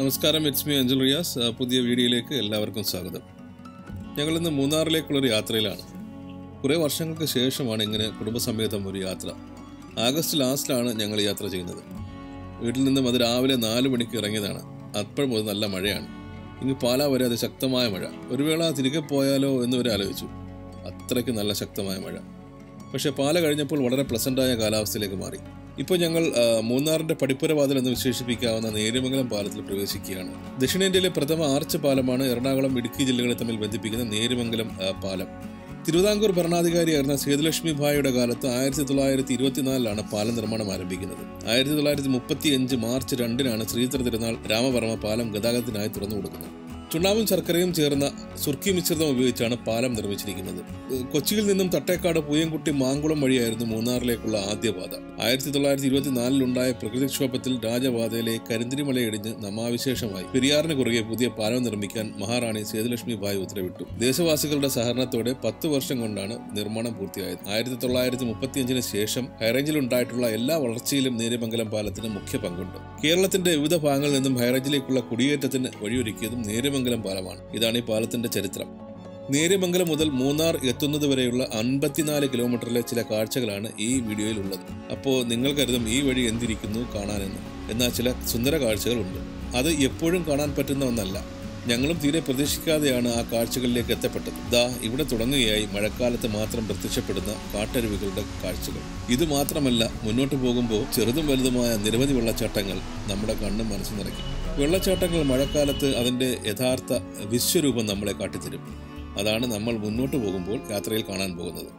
നമസ്കാരം it's me അഞ്ജൽ Riyas ആ, പുതിയ വീഡിയോയിലേക്ക് എല്ലാവർക്കും സ്വാഗതം ഞങ്ങൾ ഇന്ന് മൂന്നാറിലേക്കുള്ളൊരു യാത്രയിലാണ് കുറേ വർഷങ്ങൾക്ക് ശേഷമാണ് ഇങ്ങനെ കുടുംബസമേതം ഒരു യാത്ര ആഗസ്റ്റ് ലാസ്റ്റിലാണ് ഞങ്ങൾ യാത്ര ചെയ്യുന്നത് വീട്ടിൽ നിന്നും അത് രാവിലെ നാല് മണിക്ക് ഇറങ്ങിയതാണ് അപ്പോഴും മുതൽ നല്ല മഴയാണ് ഇങ്ങ് പാലാ വരെ അത് ശക്തമായ മഴ ഒരു വേള തിരികെ പോയാലോ എന്ന് വരെ ആലോചിച്ചു അത്രയ്ക്ക് നല്ല ശക്തമായ മഴ പക്ഷേ പാല കഴിഞ്ഞപ്പോൾ വളരെ പ്ലസൻ്റായ കാലാവസ്ഥയിലേക്ക് മാറി ഇപ്പോൾ ഞങ്ങൾ ആ, മൂന്നാറിന്റെ പടിപ്പുര വാതിൽ എന്ന് വിശേഷിപ്പിക്കാവുന്ന നേര്യമംഗലം പാലത്തിൽ പ്രവേശിക്കുകയാണ് ദക്ഷിണേന്ത്യയിലെ പ്രഥമ ആർച്ച് പാലമാണ് എറണാകുളം ഇടുക്കി ജില്ലകളെ തമ്മിൽ ബന്ധിപ്പിക്കുന്ന നേര്യമംഗലം ആ, പാലം തിരുവിതാംകൂർ ഭരണാധികാരിയായിരുന്ന സേതുലക്ഷ്മി ഭായിയുടെ കാലത്ത് ആയിരത്തി തൊള്ളായിരത്തി ഇരുപത്തിനാലിലാണ് പാലം നിർമ്മാണം ആരംഭിക്കുന്നത് ആയിരത്തി തൊള്ളായിരത്തി മുപ്പത്തി അഞ്ച് മാർച്ച് രണ്ടിനാണ് ശ്രീധര തിരുനാൾ രാമവർമ്മ പാലം ഗതാഗതത്തിനായി തുറന്നു കൊടുക്കുന്നത് ചുണ്ണാമ്പും ശർക്കരയും ചേർന്ന സുർക്കി മിശ്രിതം ഉപയോഗിച്ചാണ് പാലം നിർമ്മിച്ചിരിക്കുന്നത് ഏഹ് കൊച്ചിയിൽ നിന്നും തട്ടേക്കാട് പൂയംകുട്ടി മാങ്കുളം വഴിയായിരുന്നു മൂന്നാറിലേക്കുള്ള ആദ്യ പാത ആയിരത്തി തൊള്ളായിരത്തി ഇരുപത്തിനാലിലുണ്ടായ പ്രകൃതിക്ഷോഭത്തിൽ രാജപാതയിലെ കരിന്തിരിമലയിടിഞ്ഞ് നമാവിശേഷമായി പെരിയാറിന് കുറുകെ പുതിയ പാലം നിർമ്മിക്കാൻ മഹാറാണി സേതുലക്ഷ്മി ഭായ് ഉത്തരവിട്ടു ദേശവാസികളുടെ സഹകരണത്തോടെ പത്ത് വർഷം കൊണ്ടാണ് നിർമ്മാണം പൂർത്തിയായത് ആയിരത്തി തൊള്ളായിരത്തി മുപ്പത്തിയഞ്ചിന് ശേഷം ഹൈറേഞ്ചിലുണ്ടായിട്ടുള്ള എല്ലാ വളർച്ചയിലും നേര്യമംഗലം പാലത്തിന് മുഖ്യ പങ്കുണ്ട് കേരളത്തിന്റെ വിവിധ ഭാഗങ്ങളിൽ നിന്നും ഹൈറേഞ്ചിലേക്കുള്ള കുടിയേറ്റത്തിന് വഴിയൊരുക്കിയതും നേര്യമംഗലം പാലമാണ് ഇതാണ് ഈ പാലത്തിന്റെ ചരിത്രം നേര്യമംഗലം മുതൽ മൂന്നാർ എത്തുന്നത് വരെയുള്ള അൻപത്തിനാല് കിലോമീറ്ററിലെ ചില കാഴ്ചകളാണ് ഈ വീഡിയോയിൽ ഉള്ളത് അപ്പോൾ നിങ്ങൾ കരുതും ഈ വഴി എന്തിരിക്കുന്നു കാണാനെന്ന് എന്നാൽ ചില സുന്ദര കാഴ്ചകളുണ്ട് അത് എപ്പോഴും കാണാൻ പറ്റുന്ന ഒന്നല്ല ഞങ്ങളും തീരെ പ്രതീക്ഷിക്കാതെയാണ് ആ കാഴ്ചകളിലേക്ക് എത്തപ്പെട്ടത് ദാ ഇവിടെ തുടങ്ങുകയായി മഴക്കാലത്ത് മാത്രം പ്രത്യക്ഷപ്പെടുന്ന കാട്ടരുവികളുടെ കാഴ്ചകൾ ഇത് മാത്രമല്ല മുന്നോട്ട് പോകുമ്പോൾ ചെറുതും വലുതുമായ നിരവധി വെള്ളച്ചാട്ടങ്ങൾ നമ്മുടെ കണ്ണും മനസ്സും നിറയ്ക്കും വെള്ളച്ചാട്ടങ്ങൾ മഴക്കാലത്ത് അതിൻ്റെ യഥാർത്ഥ വിശ്വരൂപം നമ്മളെ കാട്ടിത്തരും അതാണ് നമ്മൾ മുന്നോട്ട് പോകുമ്പോൾ യാത്രയിൽ കാണാൻ പോകുന്നത്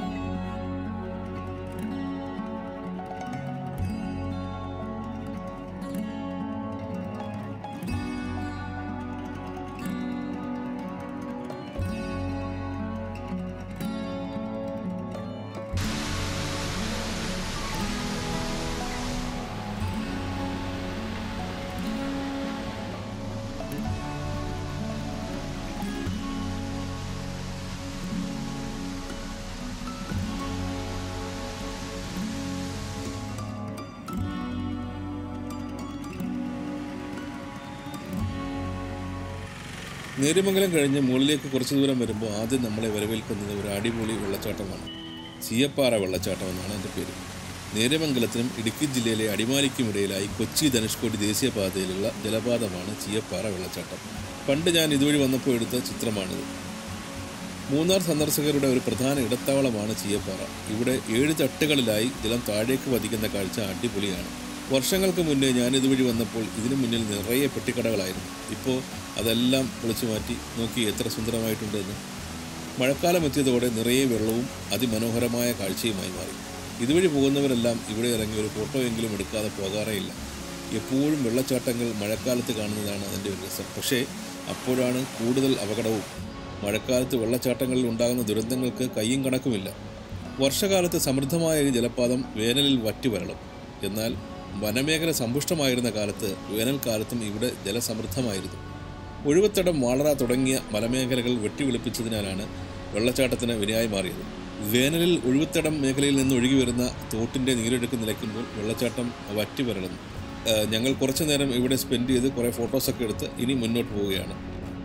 നേര്യമംഗലം കഴിഞ്ഞ് മുകളിലേക്ക് കുറച്ച് ദൂരം വരുമ്പോൾ ആദ്യം നമ്മളെ വരവേൽക്കുന്നത് ഒരു അടിപൊളി വെള്ളച്ചാട്ടമാണ് ചീയപ്പാറ വെള്ളച്ചാട്ടം എന്നാണ് എൻ്റെ പേര് നേര്യമംഗലത്തിനും ഇടുക്കി ജില്ലയിലെ അടിമാലിക്കും ഇടയിലായി കൊച്ചി ധനുഷ്കോടി ദേശീയപാതയിലുള്ള ജലപാതമാണ് ചീയപ്പാറ വെള്ളച്ചാട്ടം പണ്ട് ഞാൻ ഇതുവഴി വന്നപ്പോൾ എടുത്ത ചിത്രമാണിത് മൂന്നാർ സന്ദർശകരുടെ ഒരു പ്രധാന ഇടത്താവളമാണ് ചീയപ്പാറ ഇവിടെ ഏഴ് തട്ടുകളിലായി ജലം താഴേക്ക് പതിക്കുന്ന കാഴ്ച അടിപൊളിയാണ് വർഷങ്ങൾക്ക് മുന്നേ ഞാൻ ഇതുവഴി വന്നപ്പോൾ ഇതിനു മുന്നിൽ നിറയെ പെട്ടിക്കടകളായിരുന്നു ഇപ്പോൾ അതെല്ലാം പൊളിച്ചു മാറ്റി നോക്കി എത്ര സുന്ദരമായിട്ടുണ്ട് എന്ന് മഴക്കാലം എത്തിയതോടെ നിറയെ വെള്ളവും അതിമനോഹരമായ കാഴ്ചയുമായി മാറി ഇതുവഴി പോകുന്നവരെല്ലാം ഇവിടെ ഇറങ്ങി ഒരു ഫോട്ടോ എങ്കിലും എടുക്കാതെ പോകാറേയില്ല എപ്പോഴും വെള്ളച്ചാട്ടങ്ങൾ മഴക്കാലത്ത് കാണുന്നതാണ് അതിൻ്റെ ഒരു രസം പക്ഷേ അപ്പോഴാണ് കൂടുതൽ അപകടവും മഴക്കാലത്ത് വെള്ളച്ചാട്ടങ്ങളിൽ ഉണ്ടാകുന്ന ദുരന്തങ്ങൾക്ക് കയ്യും കണക്കുമില്ല വർഷകാലത്ത് സമൃദ്ധമായ ഈ ജലപാതം വേനലിൽ വറ്റി വരളും എന്നാൽ വനമേഖല സമ്പുഷ്ടമായിരുന്ന കാലത്ത് വേനൽക്കാലത്തും ഇവിടെ ജലസമൃദ്ധമായിരുന്നു ഒഴുവത്തടം വാളറ തുടങ്ങിയ മലമേഖലകൾ വെട്ടിവെളുപ്പിച്ചതിനാലാണ് വെള്ളച്ചാട്ടത്തിന് വിനയായി മാറിയത് വേനലിൽ ഒഴുവത്തടം മേഖലയിൽ നിന്ന് ഒഴുകി വരുന്ന തോട്ടിൻ്റെ നീരൊഴുക്ക് നിലയ്ക്കുമ്പോൾ വെള്ളച്ചാട്ടം വറ്റി വരളുന്നു ഏഹ് ഞങ്ങൾ കുറച്ചു നേരം ഇവിടെ സ്പെൻഡ് ചെയ്ത് കുറേ ഫോട്ടോസൊക്കെ എടുത്ത് ഇനി മുന്നോട്ട് പോവുകയാണ്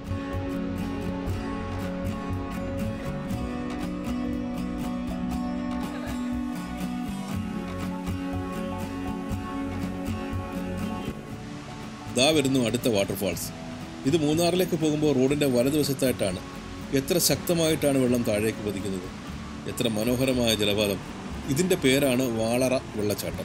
ദാ വരുന്നു അടുത്ത വാട്ടർഫാൾസ് ഇത് മൂന്നാറിലേക്ക് പോകുമ്പോൾ റോഡിൻ്റെ വലതുവശത്തായിട്ടാണ് എത്ര ശക്തമായിട്ടാണ് വെള്ളം താഴേക്ക് പതിക്കുന്നത് എത്ര മനോഹരമായ ജലപാതം ഇതിൻ്റെ പേരാണ് വാളറ വെള്ളച്ചാട്ടം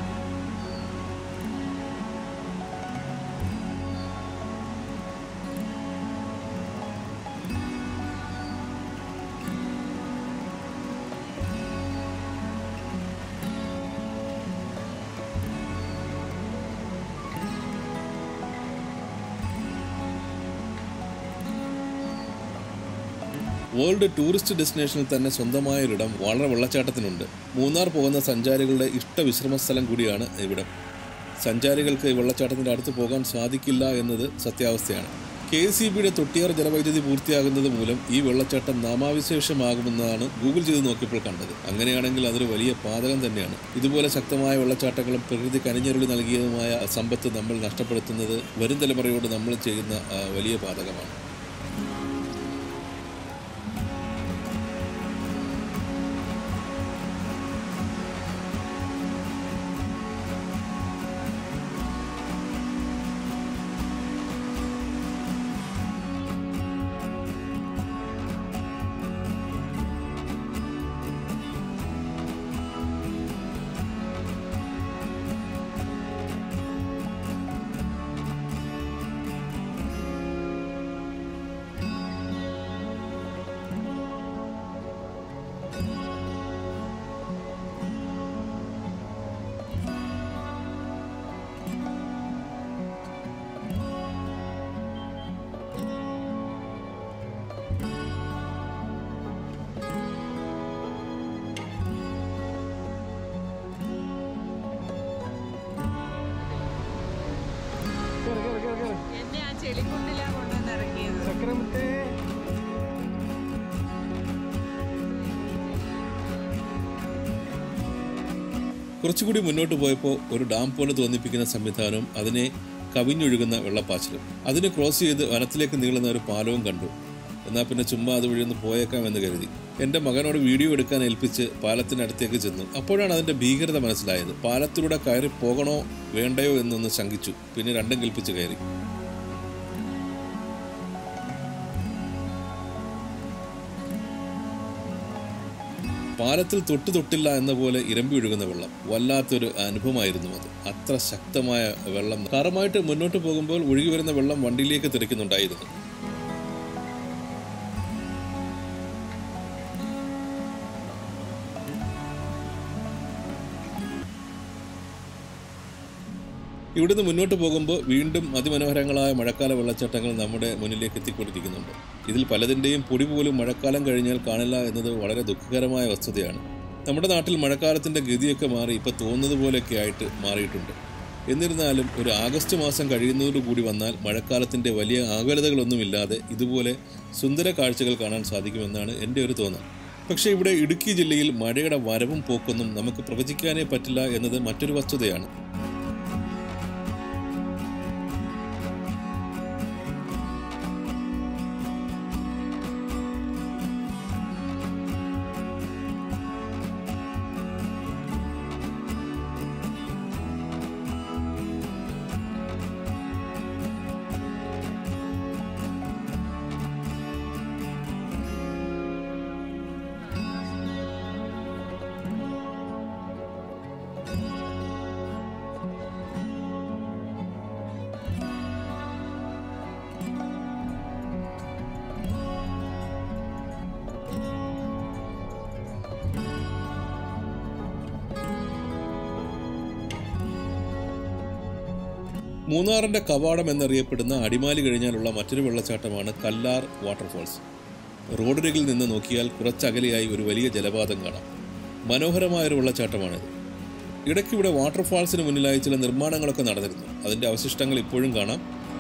വേൾഡ് ടൂറിസ്റ്റ് ഡെസ്റ്റിനേഷനിൽ തന്നെ സ്വന്തമായൊരിടം വളരെ വെള്ളച്ചാട്ടത്തിനുണ്ട് മൂന്നാർ പോകുന്ന സഞ്ചാരികളുടെ ഇഷ്ട വിശ്രമ സ്ഥലം കൂടിയാണ് ഇവിടം സഞ്ചാരികൾക്ക് ഈ വെള്ളച്ചാട്ടത്തിൻ്റെ അടുത്ത് പോകാൻ സാധിക്കില്ല എന്നത് സത്യാവസ്ഥയാണ് കെ സി ബിയുടെ തൊട്ടിയാർ ജലവൈദ്യുതി പൂർത്തിയാകുന്നത് മൂലം ഈ വെള്ളച്ചാട്ടം നാമാവിശേഷമാകുമെന്നാണ് ഗൂഗിൾ ചെയ്ത് നോക്കിയപ്പോൾ കണ്ടത് അങ്ങനെയാണെങ്കിൽ അതൊരു വലിയ പാതകം തന്നെയാണ് ഇതുപോലെ ശക്തമായ വെള്ളച്ചാട്ടങ്ങളും പ്രകൃതി കനിഞ്ഞരുളി നൽകിയതുമായ സമ്പത്ത് നമ്മൾ നഷ്ടപ്പെടുത്തുന്നത് വരും തലമുറയോട് നമ്മൾ ചെയ്യുന്ന ആ, വലിയ പാതകമാണ് എന്നെ ആ ചെളിക്കുണ്ടിലാ കൊണ്ടുവന്ന് ഇറക്കിയത് കുറച്ചുകൂടി മുന്നോട്ട് പോയപ്പോൾ ഒരു ഡാം പോലെ തോന്നിപ്പിക്കുന്ന സംവിധാനവും അതിനെ കവിഞ്ഞൊഴുകുന്ന വെള്ളപ്പാച്ചിലും അതിനെ ക്രോസ് ചെയ്ത് വനത്തിലേക്ക് നീളുന്ന ഒരു പാലവും കണ്ടു എന്നാൽ പിന്നെ ചുമ്മാ അതുവഴി ഒന്ന് പോയേക്കാം എന്ന് കരുതി എൻ്റെ മകനോട് വീഡിയോ എടുക്കാൻ ഏൽപ്പിച്ച് പാലത്തിനടുത്തേക്ക് ചെന്നു അപ്പോഴാണ് അതിൻ്റെ ഭീകരത മനസ്സിലായത് പാലത്തിലൂടെ കയറി പോകണോ വേണ്ടയോ എന്നൊന്ന് ശങ്കിച്ചു പിന്നെ രണ്ടും കൽപ്പിച്ച് കയറി പാലത്തിൽ തൊട്ടു തൊട്ടില്ല എന്ന പോലെ ഇരമ്പി ഒഴുകുന്ന വെള്ളം വല്ലാത്തൊരു അനുഭവമായിരുന്നു അത് അത്ര ശക്തമായ വെള്ളം കാറുമായിട്ട് മുന്നോട്ട് പോകുമ്പോൾ ഒഴുകി വരുന്ന വെള്ളം വണ്ടിയിലേക്ക് തെറിക്കുന്നുണ്ടായിരുന്നു ഇവിടുന്ന് മുന്നോട്ട് പോകുമ്പോൾ വീണ്ടും അതിമനോഹരങ്ങളായ മഴക്കാല വെള്ളച്ചാട്ടങ്ങൾ നമ്മുടെ മുന്നിലേക്ക് എത്തിക്കൊണ്ടിരിക്കുന്നുണ്ട് ഇതിൽ പലതിൻ്റെയും പൊടി പോലും മഴക്കാലം കഴിഞ്ഞാൽ കാണില്ല എന്നത് വളരെ ദുഃഖകരമായ വസ്തുതയാണ് നമ്മുടെ നാട്ടിൽ മഴക്കാലത്തിൻ്റെ ഗതിയൊക്കെ മാറി ഇപ്പോൾ തോന്നുന്നത് പോലെയൊക്കെ ആയിട്ട് മാറിയിട്ടുണ്ട് എന്നിരുന്നാലും ഒരു ആഗസ്റ്റ് മാസം കഴിയുന്നതോടുകൂടി വന്നാൽ മഴക്കാലത്തിൻ്റെ വലിയ ആകുലതകളൊന്നുമില്ലാതെ ഇതുപോലെ സുന്ദര കാഴ്ചകൾ കാണാൻ സാധിക്കുമെന്നാണ് എൻ്റെ ഒരു തോന്നൽ പക്ഷേ ഇവിടെ ഇടുക്കി ജില്ലയിൽ മഴയുടെ വരവും പോക്കൊന്നും നമുക്ക് പ്രവചിക്കാനേ പറ്റില്ല എന്നത് മറ്റൊരു വസ്തുതയാണ് മൂന്നാറിന്റെ കവാടം എന്നറിയപ്പെടുന്ന അടിമാലി കഴിഞ്ഞാലുള്ള മറ്റൊരു വെള്ളച്ചാട്ടമാണ് കല്ലാർ വാട്ടർഫോൾസ് റോഡരികിൽ നിന്ന് നോക്കിയാൽ കുറച്ചകലെയായി ഒരു വലിയ ജലപാതം കാണാം മനോഹരമായ ഒരു വെള്ളച്ചാട്ടമാണിത് ഇടയ്ക്കിവിടെ വാട്ടർഫാൾസിന് മുന്നിലായി ചില നിർമ്മാണങ്ങളൊക്കെ നടന്നിരുന്നു അതിന്റെ അവശിഷ്ടങ്ങൾ ഇപ്പോഴും കാണാം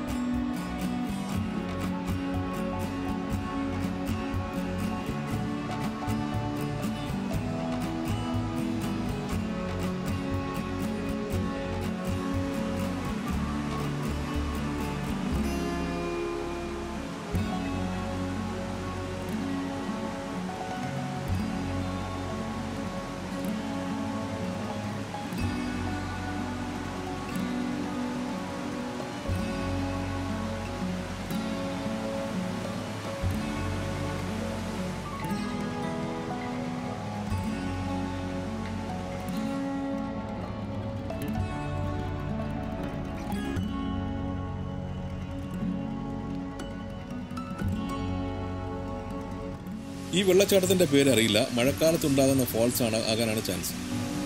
ഈ വെള്ളച്ചാട്ടത്തിന്റെ പേര് അറിയില്ല മഴക്കാലത്തുണ്ടാകുന്ന ഫോൾസ് ആണ് ആകാനാണ് ചാൻസ്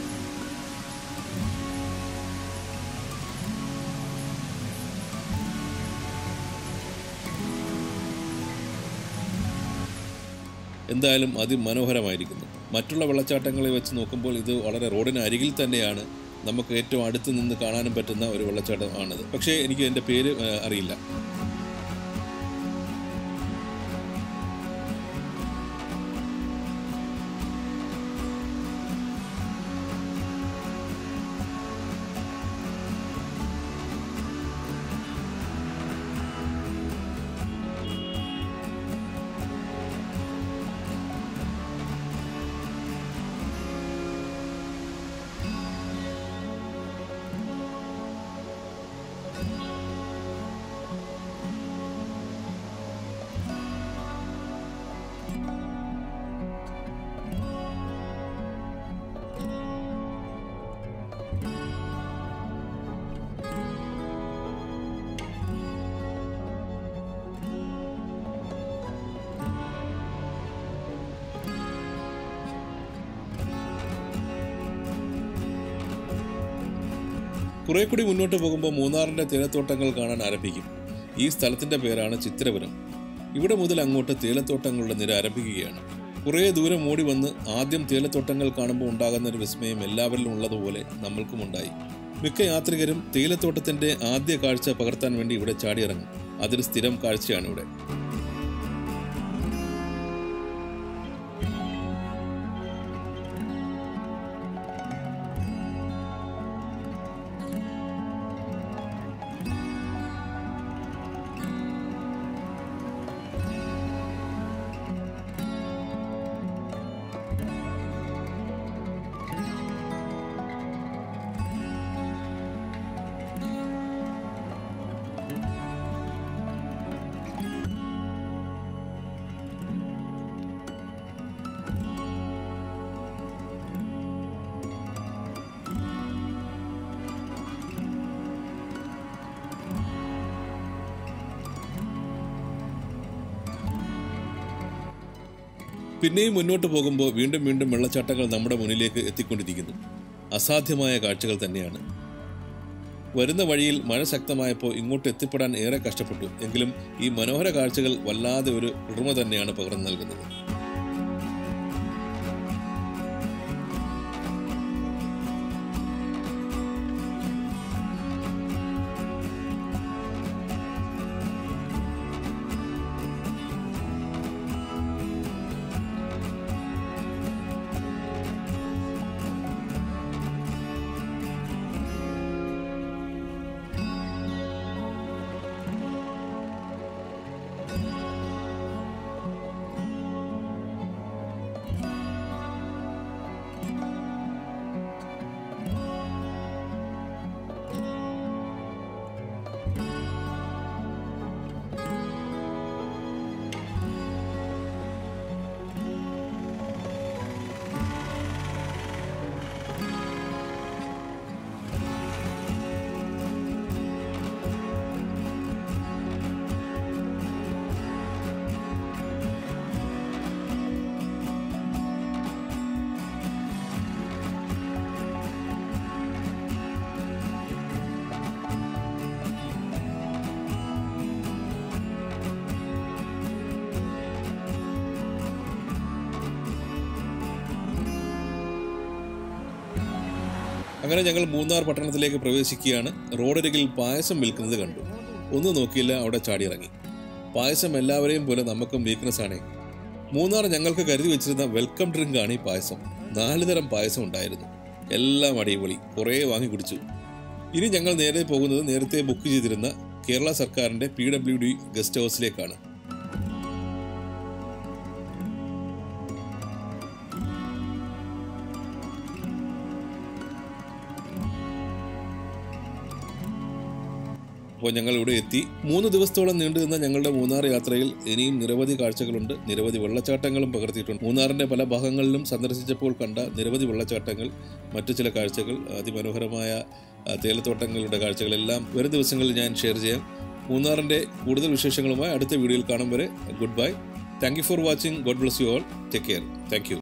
എന്തായാലും അതിമനോഹരമായിരിക്കുന്നു മറ്റുള്ള വെള്ളച്ചാട്ടങ്ങളെ വെച്ച് നോക്കുമ്പോൾ ഇത് വളരെ റോഡിന് അരികിൽ തന്നെയാണ് നമുക്ക് ഏറ്റവും അടുത്ത് നിന്ന് കാണാനും പറ്റുന്ന ഒരു വെള്ളച്ചാട്ടം ആണിത് പക്ഷേ എനിക്ക് എൻ്റെ പേര് ആ, അറിയില്ല കുറെ കൂടി മുന്നോട്ട് പോകുമ്പോൾ മൂന്നാറിന്റെ തേയിലത്തോട്ടങ്ങൾ കാണാൻ ആരംഭിക്കും ഈ സ്ഥലത്തിന്റെ പേരാണ് ചിത്രപുരം ഇവിടെ മുതൽ അങ്ങോട്ട് തേയിലത്തോട്ടങ്ങളുടെ നിര ആരംഭിക്കുകയാണ് കുറേ ദൂരം ഓടി വന്ന് ആദ്യം തേയിലത്തോട്ടങ്ങൾ കാണുമ്പോൾ ഉണ്ടാകുന്ന ഒരു വിസ്മയം എല്ലാവരിലും ഉള്ളതുപോലെ നമ്മൾക്കും ഉണ്ടായി മിക്ക യാത്രികരും തേയിലത്തോട്ടത്തിന്റെ ആദ്യ കാഴ്ച പകർത്താൻ വേണ്ടി ഇവിടെ ചാടിയിറങ്ങും അതൊരു സ്ഥിരം കാഴ്ചയാണ് ഇവിടെ പിന്നെയും മുന്നോട്ട് പോകുമ്പോൾ വീണ്ടും വീണ്ടും വെള്ളച്ചാട്ടങ്ങൾ നമ്മുടെ മുന്നിലേക്ക് എത്തിക്കൊണ്ടിരിക്കുന്നു അസാധ്യമായ കാഴ്ചകൾ തന്നെയാണ് വരുന്ന വഴിയിൽ മഴ ശക്തമായപ്പോൾ ഇങ്ങോട്ട് എത്തിപ്പെടാൻ ഏറെ കഷ്ടപ്പെട്ടു എങ്കിലും ഈ മനോഹര കാഴ്ചകൾ വല്ലാതെ ഒരു ഉടമ തന്നെയാണ് പകർന്നു നൽകുന്നത് അങ്ങനെ ഞങ്ങൾ മൂന്നാർ പട്ടണത്തിലേക്ക് പ്രവേശിക്കുകയാണ് റോഡരികിൽ പായസം വിൽക്കുന്നത് കണ്ടു ഒന്നും നോക്കിയില്ല അവിടെ ചാടിയിറങ്ങി പായസം എല്ലാവരെയും പോലെ നമുക്കും വീക്ക്നെസ് ആണേ മൂന്നാർ ഞങ്ങൾക്ക് കരുതി വെച്ചിരുന്ന വെൽക്കം ഡ്രിങ്ക് ആണ് ഈ പായസം നാല് തരം പായസം ഉണ്ടായിരുന്നു എല്ലാം അടിപൊളി കുറേ വാങ്ങി കുടിച്ചു ഇനി ഞങ്ങൾ നേരെ പോകുന്നത് നേരത്തെ ബുക്ക് ചെയ്തിരുന്ന കേരള സർക്കാരിന്റെ പി ഡബ്ല്യു ഡി ഗസ്റ്റ് ഹൗസിലേക്കാണ് അപ്പോൾ ഞങ്ങൾ ഇവിടെ എത്തി മൂന്ന് ദിവസത്തോളം നീണ്ടു നിന്ന ഞങ്ങളുടെ മൂന്നാർ യാത്രയിൽ ഇനിയും നിരവധി കാഴ്ചകളുണ്ട് നിരവധി വെള്ളച്ചാട്ടങ്ങളും പകർത്തിയിട്ടുണ്ട് മൂന്നാറിന്റെ പല ഭാഗങ്ങളിലും സന്ദർശിച്ചപ്പോൾ കണ്ട നിരവധി വെള്ളച്ചാട്ടങ്ങൾ മറ്റു ചില കാഴ്ചകൾ അതിമനോഹരമായ ആ, തേയിലത്തോട്ടങ്ങളുടെ കാഴ്ചകളെല്ലാം വരും ദിവസങ്ങളിൽ ഞാൻ ഷെയർ ചെയ്യാം മൂന്നാറിന്റെ കൂടുതൽ വിശേഷങ്ങളുമായി അടുത്ത വീഡിയോയിൽ കാണും വരെ good bye thank you for watching God bless you all take care thank U